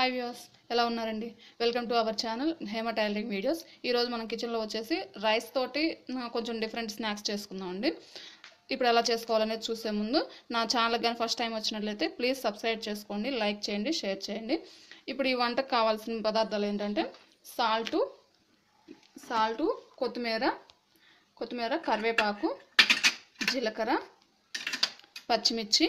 hi views ఎలా ఉన్నారండి welcome to our channel Hema tailoring videos ఈరోజు మనం కిచెన్లో వచ్చేసి రైస్ తోటి ఆ, కొంచెం డిఫరెంట్ స్నాక్స్ చేసుకుందాం అండి ఇప్పుడు ఎలా చేసుకోవాలనేది చూసే ముందు నా ఛానల్ కానీ ఫస్ట్ టైం వచ్చినట్లయితే ప్లీజ్ సబ్స్క్రైబ్ చేసుకోండి లైక్ చేయండి షేర్ చేయండి ఇప్పుడు ఈ వంటకు కావాల్సిన పదార్థాలు ఏంటంటే సాల్టు సాల్టు కొత్తిమీర కొత్తిమీర కరివేపాకు జీలకర్ర పచ్చిమిర్చి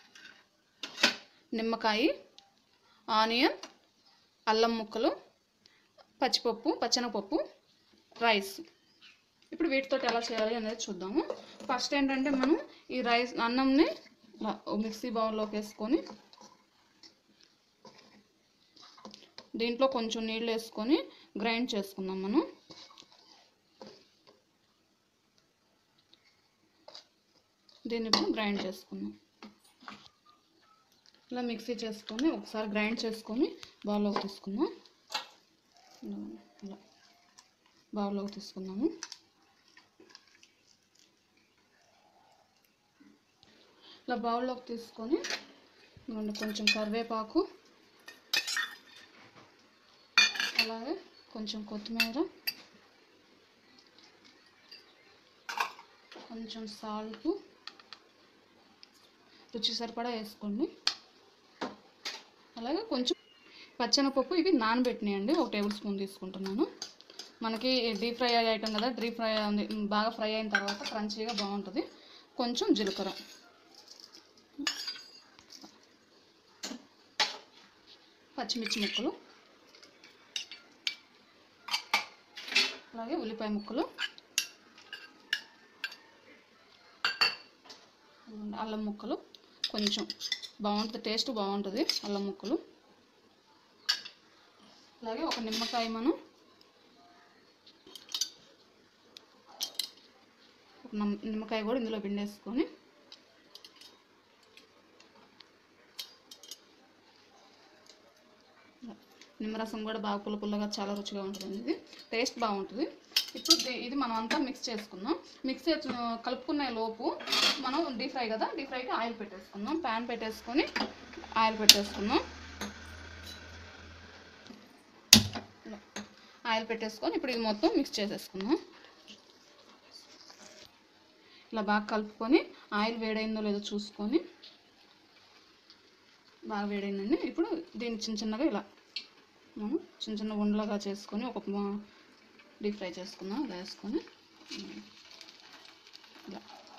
నిమ్మకాయ ఆనియన్ అల్లం ముక్కలు పచ్చిపప్పు పచ్చెనపప్పు రైస్ ఇప్పుడు వీటితో ఎలా చేయాలి అనేది చూద్దాము ఫస్ట్ ఏంటంటే మనం ఈ రైస్ అన్నంని ఇలా ఓ మిక్సీ బౌల్లోకి వేసుకొని దీంట్లో కొంచెం నీళ్ళు వేసుకొని గ్రైండ్ చేసుకుందాం మనం దీన్ని ఇప్పుడు గ్రైండ్ చేసుకుందాం ఇలా మిక్సీ చేసుకొని ఒకసారి గ్రైండ్ చేసుకొని బౌల్లోకి తీసుకుందాం ఇలా ఇలా బౌల్లోకి తీసుకుందాము ఇలా బౌల్లోకి తీసుకొని ఇదిగోండి కొంచెం కరివేపాకు అలాగే కొంచెం కొత్తిమీర కొంచెం సాల్ట్ రుచి సరిపడా వేసుకోండి అలాగే కొంచెం పచ్చెనపప్పు ఇవి నానబెట్టినాయండి ఒక టేబుల్ స్పూన్ తీసుకుంటున్నాను మనకి డీప్ ఫ్రై ఐటమ్ కదా డీప్ ఫ్రై ఉంది బాగా ఫ్రై అయిన తర్వాత క్రంచీగా బాగుంటుంది కొంచెం జీలకర్ర పచ్చిమిర్చి ముక్కలు అలాగే ఉల్లిపాయ ముక్కలు అల్లం ముక్కలు కొంచెం బాగుంటుంది టేస్ట్ బాగుంటుంది అల్లం ముక్కలు అలాగే ఒక నిమ్మకాయ మనం ఒక నమ్- నిమ్మకాయ కూడా ఇందులో పిండేసుకొని నిమ్మరసం కూడా బాగా పుల్ల పుల్లగా చాలా రుచిగా ఉంటుంది ఇది టేస్ట్ బాగుంటుంది ఇప్పుడు ది- ఇది మనం అంతా మిక్స్ చేసుకుందాం మిక్స్ చేసి కలుపుకునే లోపు మనం డీప్ ఫ్రై కదా డీప్ ఫ్రైకి ఆయిల్ పెట్టేసుకుందాం ప్యాన్ పెట్టేసుకొని ఆయిల్ పెట్టేసుకుందాం ఇలా ఆయిల్ పెట్టేసుకొని ఇప్పుడు ఇది మొత్తం మిక్స్ చేసేసుకుందాం ఇలా బాగా కలుపుకొని ఆయిల్ వేడైందో లేదో చూసుకొని బాగా వేడైందండి ఇప్పుడు దీన్ని చిన్న చిన్నగా ఇలా మనం చిన్న చిన్న ఉండలుగా చేసుకొని ఒక డీప్ ఫ్రై చేసుకుందాం ఇలా వేసుకొని ఉమ్, ఇలా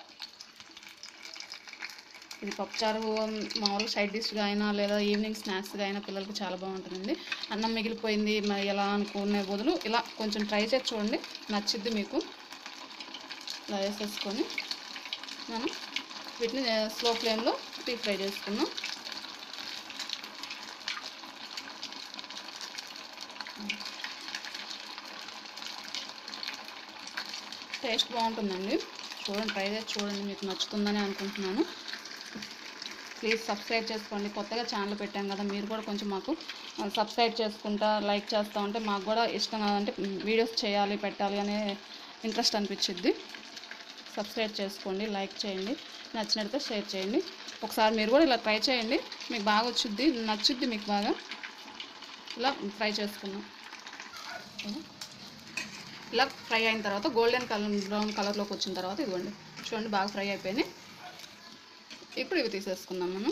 ఇది పప్పుచారు మామూలుగా సైడ్ డిష్గా అయినా లేదా ఈవినింగ్ స్నాక్స్గా అయినా పిల్లలకి చాలా బాగుంటుందండి అన్నం మిగిలిపోయింది మరి ఎలా అనుకునే బదులు ఇలా కొంచెం ట్రై చేసి చూడండి నచ్చిద్ది మీకు ఇలా వేసేసుకొని మనం వీటిని స్లో ఫ్లేమ్లో డీప్ ఫ్రై చేసుకుందాం టేస్ట్ బాగుంటుందండి చూడండి ట్రై చేసి చూడండి మీకు నచ్చుతుందని అనుకుంటున్నాను ప్లీజ్ సబ్స్క్రైబ్ చేసుకోండి కొత్తగా ఛానల్ పెట్టాం కదా మీరు కూడా కొంచెం మాకు సబ్స్క్రైబ్ చేసుకుంటా లైక్ చేస్తూ ఉంటే మాకు కూడా ఇష్టం అంటే వీడియోస్ చేయాలి పెట్టాలి అనే ఇంట్రెస్ట్ అనిపించిద్ది సబ్స్క్రైబ్ చేసుకోండి లైక్ చేయండి నచ్చినట్లయితే షేర్ చేయండి ఒకసారి మీరు కూడా ఇలా ట్రై చేయండి మీకు బాగా వచ్చిద్ది నచ్చుద్ది మీకు బాగా ఇలా ఫ్రై చేసుకున్నాం ఇలా ఫ్రై అయిన తర్వాత గోల్డెన్ కలర్ బ్రౌన్ కలర్లోకి వచ్చిన తర్వాత ఇదిగోండి చూడండి బాగా ఫ్రై అయిపోయినాయి ఇప్పుడు ఇవి తీసేసుకుందాం మనం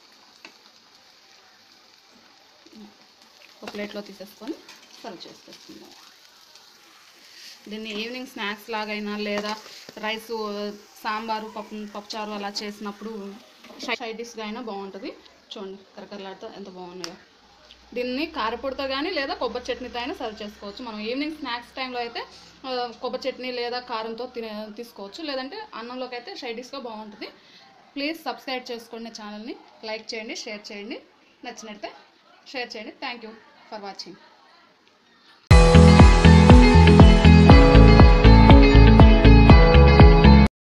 ఒక ప్లేట్లో తీసేసుకొని సర్వ్ చేసేసుకుందాం దీన్ని ఈవినింగ్ స్నాక్స్ లాగైనా లేదా రైస్ సాంబారు పప్పు పప్పుచారు అలా చేసినప్పుడు సైడ్ డిష్గా అయినా బాగుంటుంది చూడండి కరకరలాడుతూ ఎంత బాగున్నాయో దీన్ని కారపొడితో కానీ లేదా కొబ్బరి చట్నీతో అయినా సర్వ్ చేసుకోవచ్చు మనం ఈవినింగ్ స్నాక్స్ టైంలో అయితే ఆ, కొబ్బరి చట్నీ లేదా కారంతో తినే తీసుకోవచ్చు లేదంటే అన్నంలోకి అయితే సైడ్ డిష్గా బాగుంటుంది ప్లీజ్ సబ్స్క్రైబ్ చేసుకోండి ఛానల్ని లైక్ చేయండి షేర్ చేయండి నచ్చినట్టే షేర్ చేయండి థ్యాంక్ యూ ఫర్ వాచింగ్